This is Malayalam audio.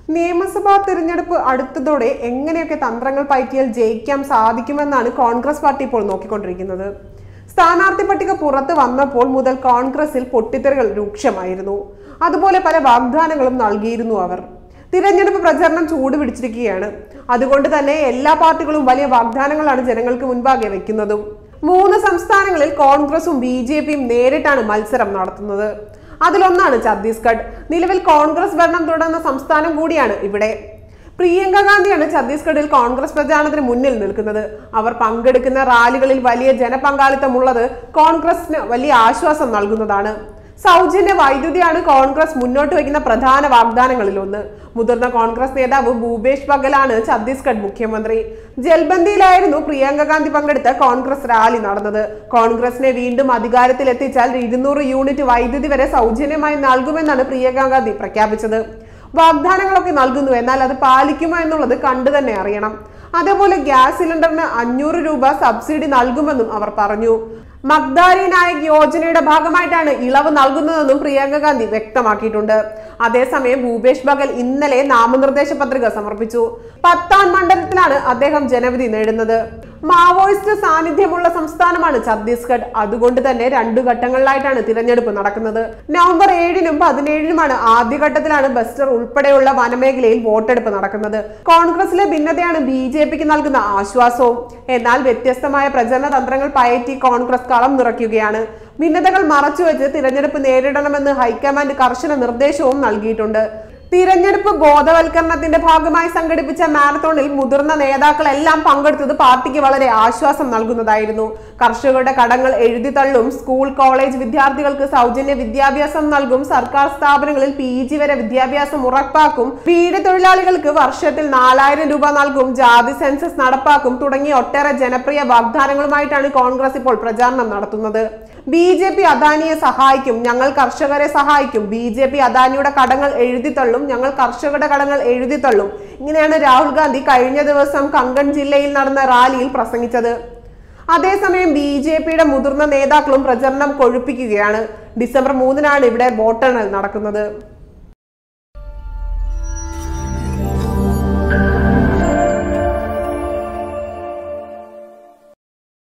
നിയമസഭാ തിരഞ്ഞെടുപ്പ് അടുത്തതോടെ എങ്ങനെയൊക്കെ തന്ത്രങ്ങൾ പയറ്റിയാൽ ജയിക്കാൻ സാധിക്കുമെന്നാണ് കോൺഗ്രസ് പാർട്ടി ഇപ്പോൾ നോക്കിക്കൊണ്ടിരിക്കുന്നത് സ്ഥാനാർത്ഥി പട്ടിക പുറത്തു വന്നപ്പോൾ മുതൽ കോൺഗ്രസിൽ പൊട്ടിത്തെറികൾ രൂക്ഷമായിരുന്നു അതുപോലെ പല വാഗ്ദാനങ്ങളും നൽകിയിരുന്നു അവർ തിരഞ്ഞെടുപ്പ് പ്രചരണം ചൂടുപിടിച്ചിരിക്കുകയാണ് അതുകൊണ്ട് തന്നെ എല്ലാ പാർട്ടികളും വലിയ വാഗ്ദാനങ്ങളാണ് ജനങ്ങൾക്ക് മുൻപാകെ വെക്കുന്നതും മൂന്ന് സംസ്ഥാനങ്ങളിൽ കോൺഗ്രസും ബി ജെ പിയും നേരിട്ടാണ് മത്സരം നടത്തുന്നത് അതിലൊന്നാണ് ഛത്തീസ്ഗഡ് നിലവിൽ കോൺഗ്രസ് ഭരണം തുടർന്ന സംസ്ഥാനം കൂടിയാണ് ഇവിടെ പ്രിയങ്ക ഗാന്ധിയാണ് ഛത്തീസ്ഗഡിൽ കോൺഗ്രസ് പ്രചാരണത്തിന് മുന്നിൽ നിൽക്കുന്നത് അവർ പങ്കെടുക്കുന്ന റാലികളിൽ വലിയ ജനപങ്കാളിത്തമുള്ളത് കോൺഗ്രസിന് വലിയ ആശ്വാസം നൽകുന്നതാണ് സൗജന്യ വൈദ്യുതിയാണ് കോൺഗ്രസ് മുന്നോട്ട് വയ്ക്കുന്ന പ്രധാന വാഗ്ദാനങ്ങളിൽ ഒന്ന് മുതിർന്ന കോൺഗ്രസ് നേതാവ് ഭൂപേഷ് ബഗലാണ് ഛത്തീസ്ഗഡ് മുഖ്യമന്ത്രി ജൽബന്ദിയിലായിരുന്നു പ്രിയങ്ക ഗാന്ധി പങ്കെടുത്ത കോൺഗ്രസ് റാലി നടന്നത് കോൺഗ്രസിനെ വീണ്ടും അധികാരത്തിലെത്തിച്ചാൽ ഇരുന്നൂറ് യൂണിറ്റ് വൈദ്യുതി വരെ സൗജന്യമായി നൽകുമെന്നാണ് പ്രിയങ്ക ഗാന്ധി പ്രഖ്യാപിച്ചത് വാഗ്ദാനങ്ങളൊക്കെ നൽകുന്നു എന്നാൽ അത് പാലിക്കുമോ എന്നുള്ളത് കണ്ടു തന്നെ അറിയണം അതേപോലെ ഗ്യാസ് സിലിണ്ടറിന് അഞ്ഞൂറ് രൂപ സബ്സിഡി നൽകുമെന്നും അവർ പറഞ്ഞു മഗ്ദാരി നായക് യോജനയുടെ ഭാഗമായിട്ടാണ് ഇളവ് നൽകുന്നതെന്നും പ്രിയങ്ക ഗാന്ധി വ്യക്തമാക്കിയിട്ടുണ്ട് അതേസമയം ഭൂപേഷ് ബഗൽ ഇന്നലെ നാമനിർദ്ദേശ പത്രിക സമർപ്പിച്ചു പത്താം മണ്ഡലത്തിലാണ് അദ്ദേഹം ജനവിധി നേടുന്നത് മാവോയിസ്റ്റ് സാന്നിധ്യമുള്ള സംസ്ഥാനമാണ് ഛത്തീസ്ഗഡ് അതുകൊണ്ട് തന്നെ രണ്ടു ഘട്ടങ്ങളിലായിട്ടാണ് തിരഞ്ഞെടുപ്പ് നടക്കുന്നത് നവംബർ ഏഴിനും പതിനേഴിനുമാണ് ആദ്യഘട്ടത്തിലാണ് ബസ്റ്റർ ഉൾപ്പെടെയുള്ള വനമേഖലയിൽ വോട്ടെടുപ്പ് നടക്കുന്നത് കോൺഗ്രസിലെ ഭിന്നതയാണ് ബി ജെ പിക്ക് നൽകുന്ന ആശ്വാസവും എന്നാൽ വ്യത്യസ്തമായ പ്രചരണ തന്ത്രങ്ങൾ പയറ്റി കോൺഗ്രസ് കളം നിറയ്ക്കുകയാണ് ഭിന്നതകൾ മറച്ചുവെച്ച് തിരഞ്ഞെടുപ്പ് നേരിടണമെന്ന് ഹൈക്കമാൻഡ് കർശന നിർദ്ദേശവും നൽകിയിട്ടുണ്ട് തിരഞ്ഞെടുപ്പ് ബോധവൽക്കരണത്തിന്റെ ഭാഗമായി സംഘടിപ്പിച്ച മാരത്തോണിൽ മുതിർന്ന നേതാക്കളെല്ലാം പങ്കെടുത്തത് പാർട്ടിക്ക് വളരെ ആശ്വാസം നൽകുന്നതായിരുന്നു കർഷകരുടെ കടങ്ങൾ എഴുതിത്തള്ളും സ്കൂൾ കോളേജ് വിദ്യാർത്ഥികൾക്ക് സൗജന്യ വിദ്യാഭ്യാസം നൽകും സർക്കാർ സ്ഥാപനങ്ങളിൽ പി ജി വരെ വിദ്യാഭ്യാസം ഉറപ്പാക്കും വീട് തൊഴിലാളികൾക്ക് വർഷത്തിൽ നാലായിരം രൂപ നൽകും ജാതി സെൻസസ് നടപ്പാക്കും തുടങ്ങിയ ഒട്ടേറെ ജനപ്രിയ വാഗ്ദാനങ്ങളുമായിട്ടാണ് കോൺഗ്രസ് ഇപ്പോൾ പ്രചാരണം നടത്തുന്നത് ബി ജെ പി അദാനിയെ സഹായിക്കും ഞങ്ങൾ കർഷകരെ സഹായിക്കും ബി ജെ പി അദാനിയുടെ കടങ്ങൾ എഴുതിത്തള്ളും ഞങ്ങൾ കർഷകരുടെ കടങ്ങൾ എഴുതിത്തള്ളും ഇങ്ങനെയാണ് രാഹുൽ ഗാന്ധി കഴിഞ്ഞ ദിവസം കങ്കൺ ജില്ലയിൽ നടന്ന റാലിയിൽ പ്രസംഗിച്ചത് അതേസമയം ബി ജെ പിയുടെ മുതിർന്ന നേതാക്കളും പ്രചരണം കൊഴുപ്പിക്കുകയാണ് ഡിസംബർ മൂന്നിനാണ് ഇവിടെ വോട്ടെണ്ണൽ നടക്കുന്നത്